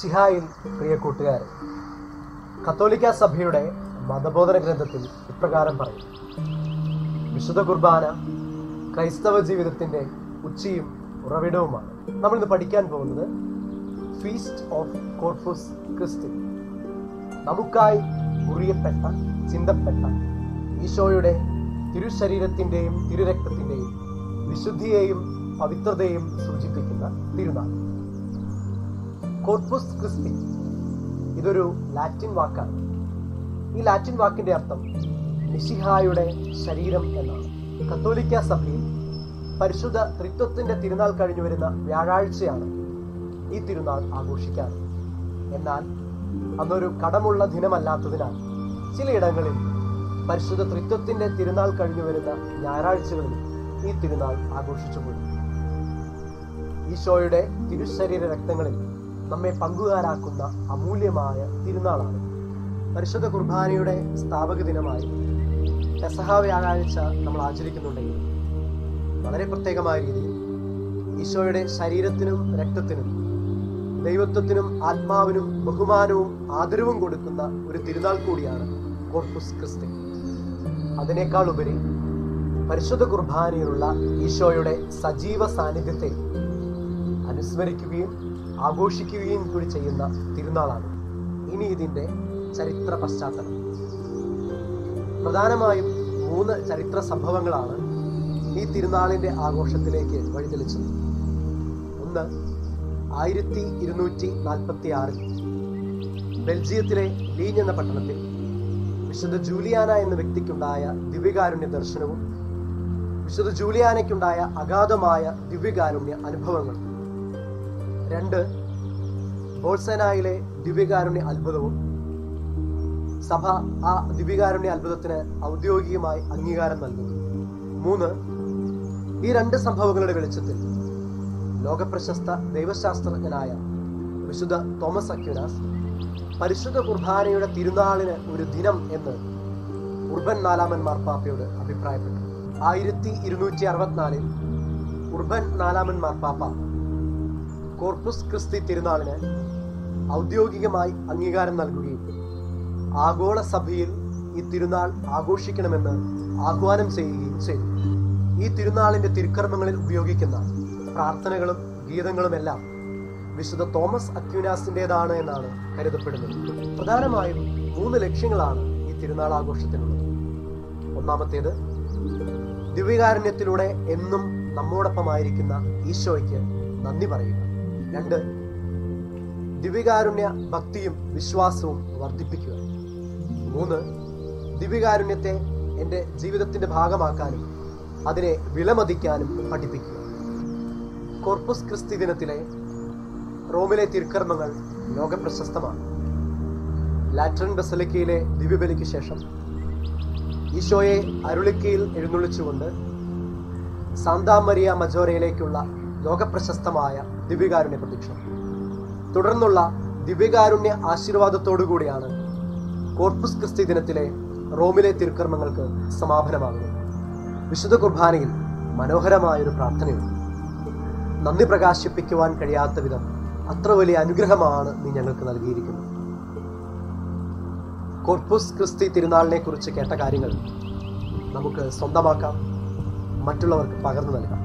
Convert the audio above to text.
മിശിഹായിൽ പ്രിയ കൂട്ടുകാരൻ കത്തോലിക്ക സഭയുടെ മതബോധന ഗ്രന്ഥത്തിൽ ഇപ്രകാരം പറയും വിശുദ്ധ കുർബാന ക്രൈസ്തവ ജീവിതത്തിന്റെ ഉച്ചയും ഉറവിടവുമാണ് നമ്മൾ ഇന്ന് പഠിക്കാൻ പോകുന്നത് ഫീസ്റ്റ് ഓഫ് കോർപ്പസ് ക്രിസ്തി നമുക്കായി മുറിയപ്പെട്ട ചിന്തപ്പെട്ട ഈശോയുടെ തിരുശരീരത്തിന്റെയും തിരുരക്തത്തിന്റെയും വിശുദ്ധിയെയും പവിത്രതയെയും സൂചിപ്പിക്കുന്ന തിരുനാൾ കോർപ്പസ് ക്രിസ്തി ഇതൊരു ലാറ്റിൻ വാക്കാണ് ഈ ലാറ്റിൻ വാക്കിന്റെ അർത്ഥം മിശിഹായുടെ ശരീരം എന്നാണ് കത്തോലിക്ക സഭയിൽ പരിശുദ്ധ ത്രിത്വത്തിന്റെ തിരുനാൾ കഴിഞ്ഞു വരുന്ന വ്യാഴാഴ്ചയാണ് ഈ തിരുനാൾ ആഘോഷിക്കാറ് എന്നാൽ അതൊരു കടമുള്ള ദിനമല്ലാത്തതിനാൽ ചിലയിടങ്ങളിൽ പരിശുദ്ധ ത്രിത്വത്തിന്റെ തിരുനാൾ കഴിഞ്ഞു വരുന്ന ഞായറാഴ്ചകളിൽ ഈ തിരുനാൾ ആഘോഷിച്ചു പോയി ഈശോയുടെ തിരുശരീര രക്തങ്ങളിൽ നമ്മെ പങ്കുകാരാക്കുന്ന അമൂല്യമായ തിരുനാളാണ് പരിശുദ്ധ കുർബാനയുടെ സ്ഥാപക ദിനമായി പെസഹ വ്യാഴാഴ്ച നമ്മൾ ആചരിക്കുന്നുണ്ടെങ്കിൽ വളരെ പ്രത്യേകമായ രീതിയിൽ ഈശോയുടെ ശരീരത്തിനും രക്തത്തിനും ദൈവത്വത്തിനും ആത്മാവിനും ബഹുമാനവും ആദരവും കൊടുക്കുന്ന ഒരു തിരുനാൾ കൂടിയാണ് കോർപ്പസ് ക്രിസ്തി അതിനേക്കാൾ ഉപരി പരിശുദ്ധ കുർബാനയിലുള്ള ഈശോയുടെ സജീവ സാന്നിധ്യത്തെ അനുസ്മരിക്കുകയും ആഘോഷിക്കുകയും കൂടി ചെയ്യുന്ന തിരുനാളാണ് ഇനി ഇതിന്റെ ചരിത്ര പശ്ചാത്തലം പ്രധാനമായും മൂന്ന് ചരിത്ര സംഭവങ്ങളാണ് ഈ തിരുനാളിന്റെ ആഘോഷത്തിലേക്ക് വഴിതെളിച്ചത് ഒന്ന് ആയിരത്തി ഇരുന്നൂറ്റി നാൽപ്പത്തി ആറിൽ ബെൽജിയത്തിലെ ലീൻ എന്ന പട്ടണത്തിൽ വിശുദ്ധ ജൂലിയാന എന്ന വ്യക്തിക്കുണ്ടായ ദിവ്യകാരുണ്യ ദർശനവും വിശുദ്ധ ജൂലിയാനയ്ക്കുണ്ടായ അഗാധമായ ദിവ്യകാരുണ്യ അനുഭവങ്ങളും രണ്ട് ബോൾസനായിലെ ദിവ്യകാരുണ്യ അത്ഭുതവും സഭ ആ ദിവ്യകാരുണ്യ അത്ഭുതത്തിന് ഔദ്യോഗികമായി അംഗീകാരം നൽകുന്നു മൂന്ന് ഈ രണ്ട് സംഭവങ്ങളുടെ വെളിച്ചത്തിൽ ലോകപ്രശസ്ത ദൈവശാസ്ത്രജ്ഞനായ വിശുദ്ധ തോമസ് അക്യുനാസ് പരിശുദ്ധ കുർബാനയുടെ തിരുനാളിന് ഒരു ദിനം എന്ന് ഉർബൻ നാലാമൻ മാർപ്പാപ്പയോട് അഭിപ്രായപ്പെട്ടു ആയിരത്തി ഇരുന്നൂറ്റി അറുപത്തിനാലിൽ ഉർബൻ നാലാമൻ മാർപ്പാപ്പ കോർപ്പസ് ക്രിസ്തി തിരുനാളിന് ഔദ്യോഗികമായി അംഗീകാരം നൽകുകയും ആഗോള സഭയിൽ ഈ തിരുനാൾ ആഘോഷിക്കണമെന്ന് ആഹ്വാനം ചെയ്യുകയും ചെയ്തു ഈ തിരുനാളിന്റെ തിരുക്കർമ്മങ്ങളിൽ ഉപയോഗിക്കുന്ന പ്രാർത്ഥനകളും ഗീതങ്ങളുമെല്ലാം വിശുദ്ധ തോമസ് അക്യുനാസിൻ്റെതാണ് എന്നാണ് കരുതപ്പെടുന്നത് പ്രധാനമായും മൂന്ന് ലക്ഷ്യങ്ങളാണ് ഈ തിരുനാൾ ആഘോഷത്തിനുള്ളത് ഒന്നാമത്തേത് ദിവ്യകാരുണ്യത്തിലൂടെ എന്നും നമ്മോടൊപ്പമായിരിക്കുന്ന ഈശോയ്ക്ക് നന്ദി പറയുക രണ്ട് ദിവ്യകാരുണ്യ ഭക്തിയും വിശ്വാസവും വർദ്ധിപ്പിക്കുക മൂന്ന് ദിവ്യകാരുണ്യത്തെ എൻ്റെ ജീവിതത്തിന്റെ ഭാഗമാക്കാനും അതിനെ വിലമതിക്കാനും പഠിപ്പിക്കുക കോർപ്പസ് ക്രിസ്തി ദിനത്തിലെ റോമിലെ തിരുക്കർമ്മങ്ങൾ ലോകപ്രശസ്തമാണ് ലാറ്ററൻ ബസലിക്കയിലെ ദിവ്യബലിക്ക് ശേഷം ഈശോയെ അരുളിക്കയിൽ എഴുന്നള്ളിച്ചുകൊണ്ട് സാന്താമരിയ മജോരയിലേക്കുള്ള ലോകപ്രശസ്തമായ ദിവ്യകാരുണ്യ പ്രതീക്ഷ തുടർന്നുള്ള ദിവ്യകാരുണ്യ ആശീർവാദത്തോടുകൂടിയാണ് കോർപ്പസ് ക്രിസ്തി ദിനത്തിലെ റോമിലെ തിരുക്കർമ്മങ്ങൾക്ക് സമാപനമാകുന്നത് വിശുദ്ധ കുർബാനയിൽ മനോഹരമായൊരു പ്രാർത്ഥനയുണ്ട് നന്ദി പ്രകാശിപ്പിക്കുവാൻ കഴിയാത്ത വിധം അത്ര വലിയ അനുഗ്രഹമാണ് നീ ഞങ്ങൾക്ക് നൽകിയിരിക്കുന്നത് കോർപ്പസ് ക്രിസ്തി തിരുനാളിനെ കുറിച്ച് കേട്ട കാര്യങ്ങൾ നമുക്ക് സ്വന്തമാക്കാം മറ്റുള്ളവർക്ക് പകർന്നു നൽകാം